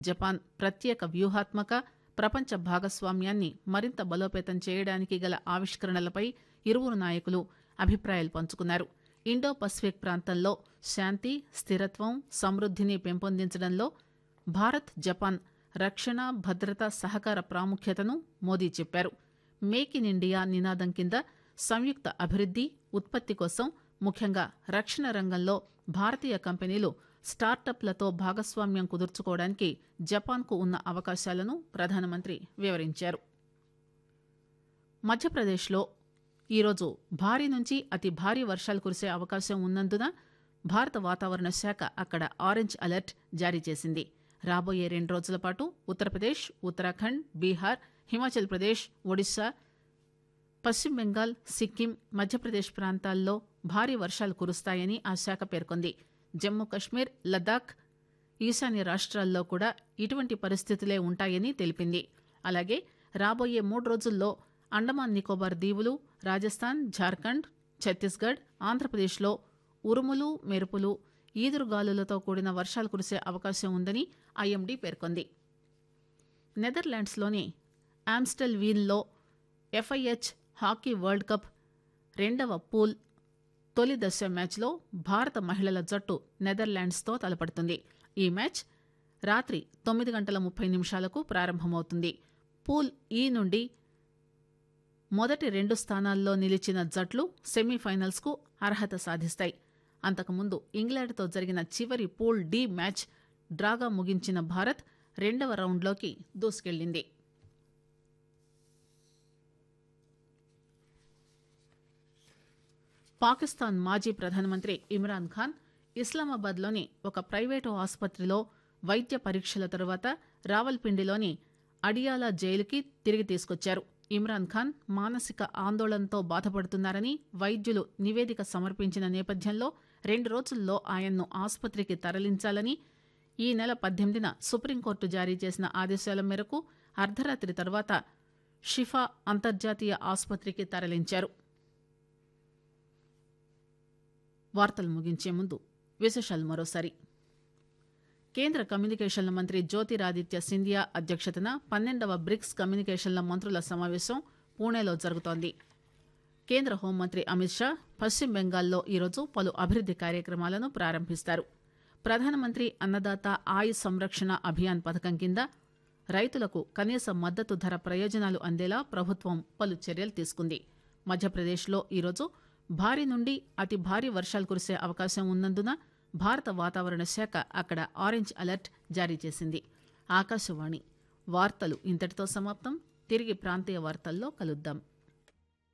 Japan ప్రత్యేక వ్యూహాత్మక ప్రపంచ భాగస్వామ్యాన్ని మరింత బలోపేతం చేయడానికి గల ఆవిష్కరణలపై ఇరువురు నాయకులు అభిప్రాయాలు పంచుకున్నారు ఇండో పసిఫిక్ ప్రాంతంలో శాంతి స్థిరత్వం సమృద్దిని పెంపొందించడంలో భారత్ జపాన్ రక్షణ భద్రత సహకార ప్రాముఖ్యతను మోదీ చెప్పారు మేక్ ఇన్ ఇండియా నినాదం కింద సంయుక్త అభివృద్ది ఉత్పత్తి కోసం ముఖ్యంగా రక్షణ రంగంలో భారతీయ కంపెనీలు స్టార్టప్లతో భాగస్వామ్యం కుదుర్చుకోవడానికి జపాన్కు ఉన్న అవకాశాలను ప్రధానమంత్రి వివరించారు మధ్యప్రదేశ్లో ఈరోజు భారీ నుంచి అతి భారీ వర్షాలు కురిసే అవకాశం ఉన్నందున భారత వాతావరణ శాఖ అక్కడ ఆరెంజ్ అలర్ట్ జారీ చేసింది రాబోయే రెండు రోజుల పాటు ఉత్తరప్రదేశ్ ఉత్తరాఖండ్ బీహార్ హిమాచల్ ప్రదేశ్ ఒడిశా పశ్చిమ బెంగాల్ సిక్కిం మధ్యప్రదేశ్ ప్రాంతాల్లో భారీ వర్షాలు కురుస్తాయని ఆ శాఖ పేర్కొంది జమ్మూ కశ్మీర్ లద్దాఖ్ ఈశాన్య రాష్ట్రాల్లో కూడా ఇటువంటి పరిస్థితులే ఉంటాయని తెలిపింది అలాగే రాబోయే మూడు రోజుల్లో అండమాన్ నికోబార్ దీవులు రాజస్థాన్ జార్ఖండ్ ఛత్తీస్గఢ్ ఆంధ్రప్రదేశ్లో ఉరుములు మెరుపులు ఈదురుగాలులతో కూడిన వర్షాలు కురిసే అవకాశం ఉందని ఐఎండీ పేర్కొంది నెదర్లాండ్స్లోని ఆమ్స్టెల్ వీన్లో ఎఫ్ఐహెచ్ హాకీ వరల్డ్ కప్ రెండవ పూల్ తొలి దశ మ్యాచ్లో భారత మహిళల జట్టు నెదర్లాండ్స్తో తలపడుతుంది ఈ మ్యాచ్ రాత్రి తొమ్మిది గంటల ముప్పై నిమిషాలకు ప్రారంభమవుతుంది పూల్ ఈ నుండి మొదటి రెండు స్థానాల్లో నిలిచిన జట్లు సెమీఫైనల్స్కు అర్హత సాధిస్తాయి అంతకుముందు ఇంగ్లాండ్తో జరిగిన చివరి పూల్ డి మ్యాచ్ డ్రాగా ముగించిన భారత్ రెండవ రౌండ్లోకి దూసుకెళ్లింది పాకిస్తాన్ మాజీ ప్రధానమంత్రి ఇమ్రాన్ ఖాన్ ఇస్లామాబాద్లోని ఒక ప్రైవేటు ఆసుపత్రిలో వైద్య పరీక్షల తరువాత రావల్పిండిలోని అడియాలా జైలుకి తిరిగి తీసుకొచ్చారు ఇమ్రాన్ ఖాన్ మానసిక ఆందోళనతో బాధపడుతున్నారని వైద్యులు నివేదిక సమర్పించిన నేపథ్యంలో రెండు రోజుల్లో ఆయన్ను ఆసుపత్రికి తరలించాలని ఈ నెల పద్దెనిమిదిన సుప్రీంకోర్టు జారీ చేసిన ఆదేశాల మేరకు అర్ధరాత్రి తర్వాత షిఫా అంతర్జాతీయ ఆసుపత్రికి తరలించారు వార్తలు ముగించే ముందు విశేషాలు మరోసారి కేంద్ర కమ్యూనికేషన్ల మంత్రి జ్యోతిరాదిత్య సింధియా అధ్యక్షతన పన్నెండవ బ్రిక్స్ కమ్యూనికేషన్ల మంత్రుల సమావేశం పూణేలో జరుగుతోంది కేంద్ర హోంమంత్రి అమిత్ షా పశ్చిమ బెంగాల్లో ఈరోజు పలు అభివృద్ది కార్యక్రమాలను ప్రారంభిస్తారు ప్రధానమంత్రి అన్నదాత ఆయు సంరక్షణ అభియాన్ పథకం కింద రైతులకు కనీస మద్దతు ధర ప్రయోజనాలు అందేలా ప్రభుత్వం పలు చర్యలు తీసుకుంది మధ్యప్రదేశ్లో ఈరోజు భారీ నుండి అతి భారీ వర్షాలు కురిసే అవకాశం ఉన్నందున భారత వాతావరణ శాఖ అక్కడ ఆరెంజ్ అలర్ట్ జారీ చేసింది ఆకాశవాణి వార్తలు ఇంతటితో సమాప్తం తిరిగి ప్రాంతీయ వార్తల్లో కలుద్దాం